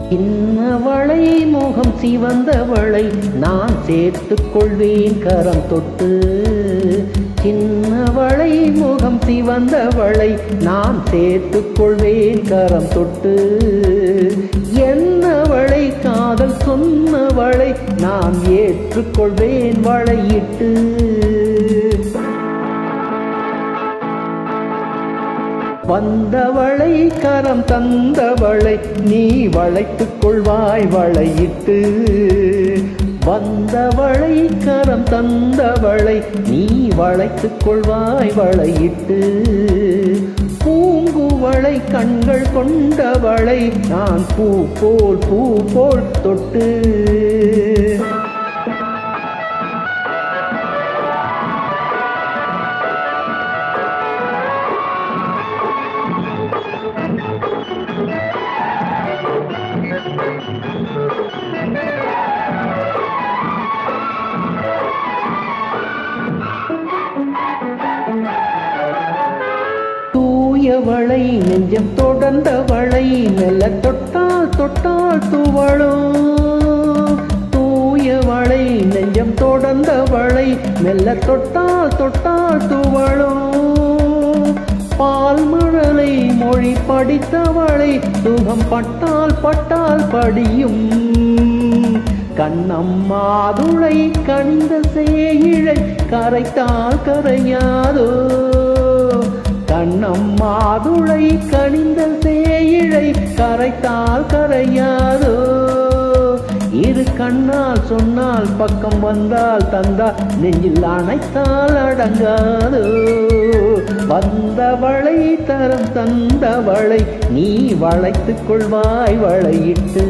இன்னவளை முகம் சிவந்தவளை நான் சேர்த்துக் கொள்வேன் கரம் தொட்டு சின்னவளை முகம் சிவந்தவளை நான் சேர்த்துக் கொள்வேன் கரம் தொட்டு என்னவளை காதல் சொன்னவளை நான் ஏற்றுக்கொள்வேன் வளையிட்டு வந்தவளை கரம் தந்தவளை நீ வளைத்துக் கொள்வாய் வளையிட்டு வந்தவளை கரம் தந்தவளை நீ வளைத்துக் கொள்வாய் வளையிட்டு பூங்குவளை கண்கள் கொண்டவளை நான் பூ போல் பூ போல் தொட்டு தூயவளை நெஞ்சம் தொடர்ந்தவளை மெல்ல தொட்டால் தொட்டால் துவளோ தூயவளை நெஞ்சம் தொடர்ந்தவளை மெல்ல தொட்டால் தொட்டால் துவளோ பால் மழலை மொழி படித்தவளை சுகம் பட்டால் பட்டால் படியும் கண்ணம்மாதுளை கண்ட சேயிழை கரைத்தால் கரையாதோ கண்ணம்மாதுளை கனிந்த சேயிழை கரைத்தால் கரையாதோ இரு கண்ணால் சொன்னால் பக்கம் வந்தால் தந்தால் நெஞ்சில் அணைத்தால் அடங்காதோ வந்தவளை தரம் தந்தவளை நீ வளைத்துக் கொள்வாய் வளையிட்டு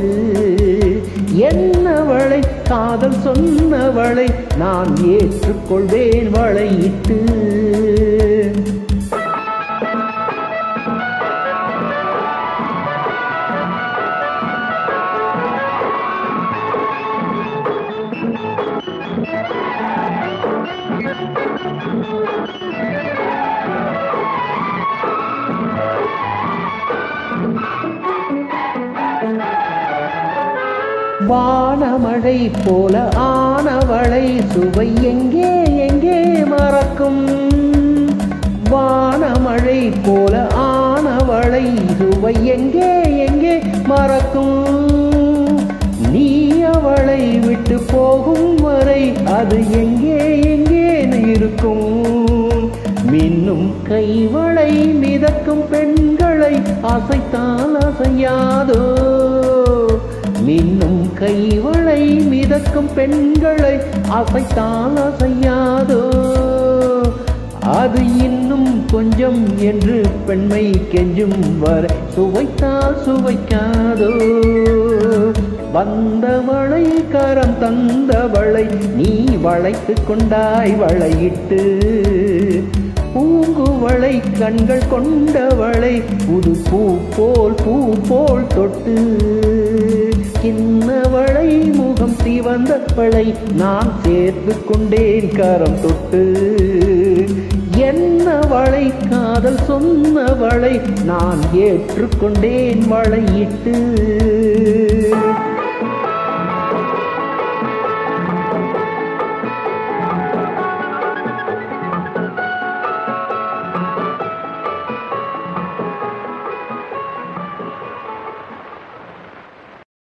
என்னவளை காதல் சொன்னவளை நான் ஏற்றுக்கொள்வேன் வளையிட்டு வானமழை போல ஆனவளை சுவை எங்கே எங்கே மறக்கும் வானமழை போல ஆனவளை சுவை எங்கே எங்கே மறக்கும் நீ அவளை விட்டு போகும் வரை அது எங்கே எங்கே இருக்கும் மின்னும் கைவளை மிதக்கும் பெண்களை அசைத்தால் அசையாதோ மின்னும் கைவளை மிதக்கும் பெண்களை அசைத்தால் அசையாதோ அது இன்னும் கொஞ்சம் என்று பெண்மை கெஞ்சும் வரை சுவைத்தால் சுவைக்காதோ வந்தவளை கரம் தந்தவளை நீ வளைத்துக் கொண்டாய் வளையிட்டு பூங்குவளை கண்கள் கொண்டவளை புது பூ போல் பூ போல் தொட்டு கிண்ணவளை முகம் சிவந்தவளை நான் சேர்த்து கொண்டேன் கரம் தொட்டு என்னவளை காதல் சொன்னவளை நான் ஏற்றுக்கொண்டேன் வளையிட்டு